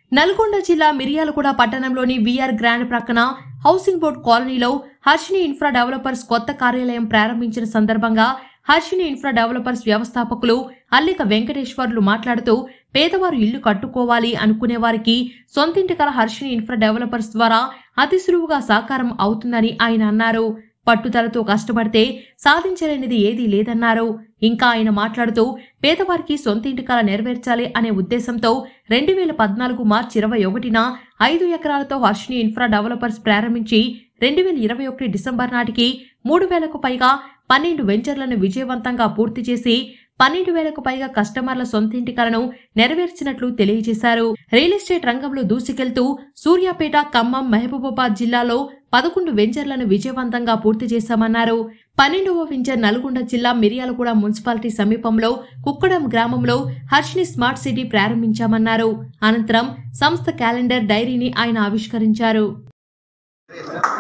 నల్గొండ జిల్లా మిర్యాలగూడ పట్టణంలోని VR grand ప్రక్కన హౌసింగ్ బోర్డ్ కాలనీలో హర్షిని ఇన్ఫ్రా డెవలపర్స్ కొత్త కార్యాలయం ప్రారంభించిన సందర్భంగా హర్షిని ఇన్ఫ్రా డెవలపర్స్ వ్యవస్థాపకులు అల్లిక వెంకటేశ్వర్లు మాట్లాడుతూ పేదవారు ఇల్లు కట్టుకోవాలి అనుకునే వారికి సొంతింటి కల హర్షిని ఇన్ఫ్రా డెవలపర్స్ ద్వారా అతి సులువుగా సాకారం అవుతుందని ఆయన అన్నారు పట్టుదలతో కష్టపడితే సాధించలేనిది ఏదీ లేదన్నారు ఇంకా ఆయన మాట్లాడుతూ పేదవారికి సొంతింటి కల నెరవేర్చాలి అనే ఉద్దేశంతో రెండు వేల పద్నాలుగు మార్చి ఇరవై ఒకటిన ఐదు ఎకరాలతో హర్షిని ఇన్ఫ్రా డెవలపర్స్ ప్రారంభించి రెండు వేల ఇరవై ఒకటి డిసెంబర్ నాటికి మూడు వేలకు పైగా పన్నెండు వెంచర్లను విజయవంతంగా పూర్తి చేసి పన్నెండు వేలకు పైగా కస్టమర్ల సొంతింటి కలను నెరవేర్చినట్లు తెలియజేశారు రియల్ ఎస్టేట్ రంగంలో దూసుకెళ్తూ సూర్యాపేట ఖమ్మం మహబూబాబాద్ జిల్లాలో పదకొండు వెంచర్లను విజయవంతంగా పూర్తి చేశామన్నారు పన్నెండవ వెంచర్ నల్గొండ జిల్లా మిర్యాలగూడ మున్సిపాలిటీ సమీపంలో కుక్కడం గ్రామంలో హర్షిని స్మార్ట్ సిటీ ప్రారంభించామన్నారు అనంతరం సంస్థ క్యాలెండర్ డైరీని ఆయన ఆవిష్కరించారు